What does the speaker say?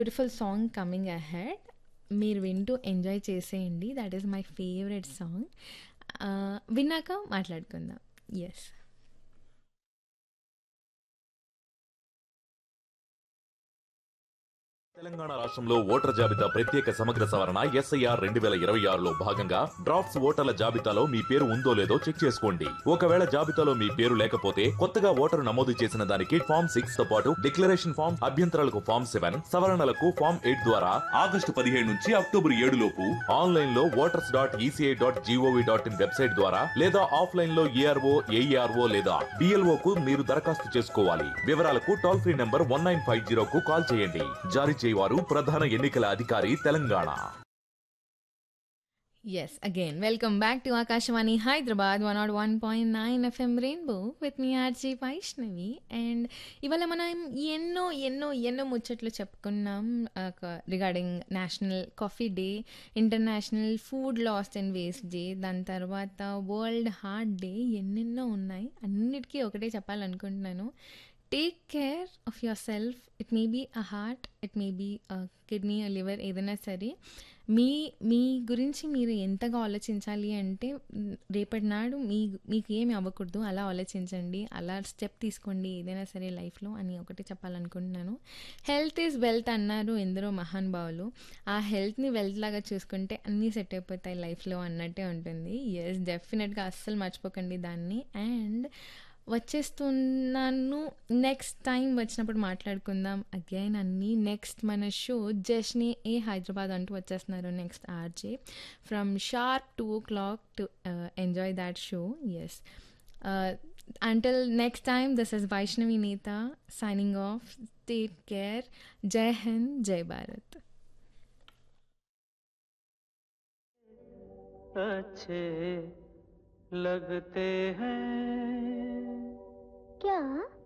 beautiful song coming ahead మీరు వింటూ enjoy చేసేయండి that is my favourite song విన్నాక మాట్లాడుకుందాం ఎస్ తెలంగాణ రాష్ట్రంలో ఓటర్ జాబితా ప్రత్యేక సమగ్ర సవరణ ఎస్ఐఆర్ రెండు వేల ఇరవై ఆరులో భాగంగా డ్రాఫ్ట్స్ ఓటర్ల జాబితాలో మీ పేరు ఉందో లేదో చెక్ చేసుకోండి ఒకవేళ జాబితాలో మీ పేరు లేకపోతే కొత్తగా ఓటరు నమోదు చేసిన దానికి ఫామ్ సిక్స్ తో పాటు డిక్లరేషన్ ఫామ్ అభ్యంతరాలకు ఫామ్ సెవెన్ సవరణలకు ఫామ్ ఎయిట్ ద్వారా ఆగస్టు పదిహేడు నుంచి అక్టోబర్ ఏడు లోపు ఆన్లైన్ లో voters dot ECI dot gov dot in website ద్వారా లేదా ఆఫ్లైన్ లో ఏఆర్ఓ ఏఈఆర్ఓ లేదా డిఎల్ఓ కు మీరు దరఖాస్తు చేసుకోవాలి వివరాలకు toll free number one nine five zero కు కాల్ చేయండి జారీ చేయవారు ప్రధాన ఎన్నికల అధికారి Telangana yes again welcome back to Akashvani Hyderabad one not one point nine FM rainbow with me RJ Vaishnavi and ఇవాళ మనం ఎన్నో ఎన్నో ఎన్నో ముచ్చట్లు చెప్పుకున్నాం regarding national coffee day international food lost and waste day దాని తర్వాత వరల్డ్ హార్ట్ డే ఎన్నెన్నో ఉన్నాయి అన్నిటికీ ఒకటే చెప్పాలనుకుంటున్నాను take care of yourself it may be a heart it may be kidney liver ఏదైనా సరే మీ మీ గురించి మీరు ఎంతగా ఆలోచించాలి అంటే మ్, రేపటి నాడు మీ మీకు ఏమి అవ్వకూడదు అలా ఆలోచించండి అలా స్టెప్ తీసుకోండి ఏదైనా సరే లైఫ్లో అని ఒకటి చెప్పాలనుకుంటున్నాను హెల్త్ ఈజ్ వెల్త్ అన్నారు ఎందరో మహానుభావులు ఆ హెల్త్ని వెల్త్ లాగా చూసుకుంటే అన్నీ సెట్ అయిపోతాయి లైఫ్లో అన్నట్టే ఉంటుంది ఎస్ డెఫినెట్గా అస్సలు మర్చిపోకండి దాన్ని అండ్ వచ్చేస్తున్నాను నెక్స్ట్ టైం వచ్చినప్పుడు మాట్లాడుకుందాం అగైన్ అన్నీ నెక్స్ట్ మన షో జస్ట్ని ఏ హైదరాబాద్ అంటూ వచ్చేస్తున్నారు next RJ from sharp two o'clock to enjoy that show yes until next time this is Vaishnavi నేత సైనింగ్ ఆఫ్ టేక్ కేర్ జై హింద్ జై భారత్ अच्छे लगते हैं क्या